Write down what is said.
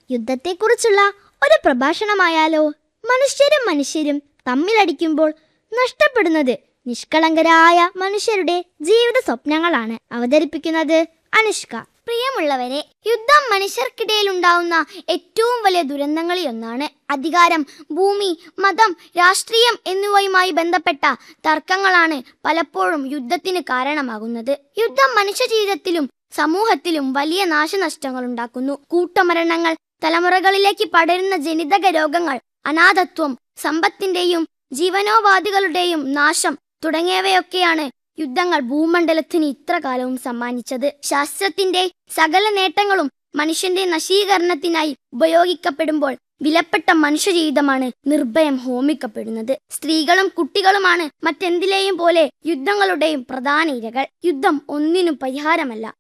യുദ്ധത്തെക്കുറിച്ചുള്ള ഒരു പ്രഭാഷണമായാലോ മനുഷ്യരും മനുഷ്യരും തമ്മിലടിക്കുമ്പോൾ നഷ്ടപ്പെടുന്നത് നിഷ്കളങ്കരായ മനുഷ്യരുടെ ജീവിത സ്വപ്നങ്ങളാണ് അവതരിപ്പിക്കുന്നത് അനുഷ്ക പ്രിയമുള്ളവരെ യുദ്ധം മനുഷ്യർക്കിടയിൽ ഉണ്ടാവുന്ന ഏറ്റവും വലിയ ദുരന്തങ്ങളിൽ ഒന്നാണ് അധികാരം ഭൂമി മതം രാഷ്ട്രീയം എന്നിവയുമായി ബന്ധപ്പെട്ട തർക്കങ്ങളാണ് പലപ്പോഴും യുദ്ധത്തിന് കാരണമാകുന്നത് യുദ്ധം മനുഷ്യ ജീവിതത്തിലും സമൂഹത്തിലും വലിയ നാശനഷ്ടങ്ങൾ ഉണ്ടാക്കുന്നു കൂട്ടമരണങ്ങൾ തലമുറകളിലേക്ക് പടരുന്ന ജനിതക രോഗങ്ങൾ അനാഥത്വം സമ്പത്തിന്റെയും ജീവനോപാധികളുടെയും നാശം തുടങ്ങിയവയൊക്കെയാണ് യുദ്ധങ്ങൾ ഭൂമണ്ഡലത്തിന് ഇത്ര കാലവും സമ്മാനിച്ചത് ശാസ്ത്രത്തിന്റെ സകല നേട്ടങ്ങളും മനുഷ്യന്റെ നശീകരണത്തിനായി ഉപയോഗിക്കപ്പെടുമ്പോൾ വിലപ്പെട്ട മനുഷ്യജീവിതമാണ് നിർഭയം ഹോമിക്കപ്പെടുന്നത് സ്ത്രീകളും കുട്ടികളുമാണ് മറ്റെന്തിലേയും പോലെ യുദ്ധങ്ങളുടെയും പ്രധാന ഇരകൾ യുദ്ധം ഒന്നിനും പരിഹാരമല്ല